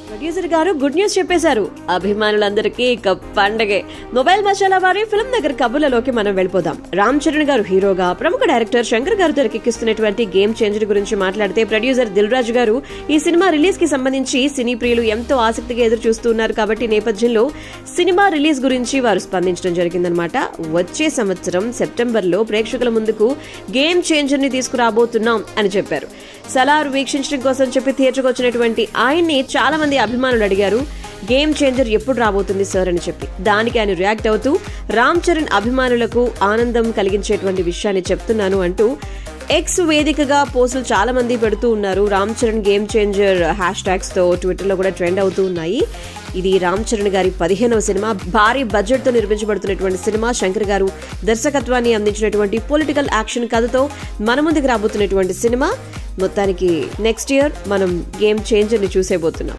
producer గారు good news చెప్పేశారు అభిమానులందరికీ ఇక పండగే మొబైల్ మసాలా వారి ఫిల్మ్ దగ్గర కబుర్లలోకి మనం వెళ్ళిపోదాం రామ్ చరణ్ గారు హీరోగా ప్రముఖ డైరెక్టర్ శంకర్ గారు తెరకెక్కిస్తున్నటువంటి గేమ్ చేంజర్ గురించి మాట్లాడితే ప్రొడ్యూసర్ దిల్ రాజు గారు ఈ సినిమా రిలీజ్ కి సంబంధించి సినీ ప్రియులు ఎంతో ఆసక్తిగా ఎదురు చూస్తున్నారు కాబట్టి నేపథ్యంలో సినిమా రిలీజ్ గురించి వారు స్పందించడం జరిగిందనమాట వచ్చే సంవత్సరం సెప్టెంబర్ లో ప్రేక్షకుల ముందుకు గేమ్ చేంజర్ ని తీసుకురాబోతున్నాం అని చెప్పారు సలార్ వీక్షించడం కోసం చెప్పి థియేటర్కి వచ్చినటువంటి ఆయన్ని చాలా మంది అభిమానులు అడిగారు గేమ్ చేంజర్ ఎప్పుడు రాబోతుంది సార్ అని చెప్పి దానికి ఆయన రియాక్ట్ అవుతూ రామ్ చరణ్ అభిమానులకు ఆనందం కలిగించేటువంటి విషయాన్ని చెప్తున్నాను అంటూ ఎక్స్ వేదికగా పోస్టులు చాలా మంది పెడుతూ ఉన్నారు Ram Charan Game Changer hashtags తో ట్విట్టర్ లో కూడా ట్రెండ్ అవుతూ ఉన్నాయి ఇది రామ్ చరణ్ గారి పదిహేనవ సినిమా భారీ బడ్జెట్ తో నిర్మించబడుతున్నటువంటి సినిమా శంకర్ గారు దర్శకత్వాన్ని అందించినటువంటి పొలిటికల్ యాక్షన్ కథతో మన ముందుకు రాబోతున్నటువంటి సినిమా మొత్తానికి నెక్స్ట్ ఇయర్ మనం గేమ్ చేంజర్ ని చూసేబోతున్నాం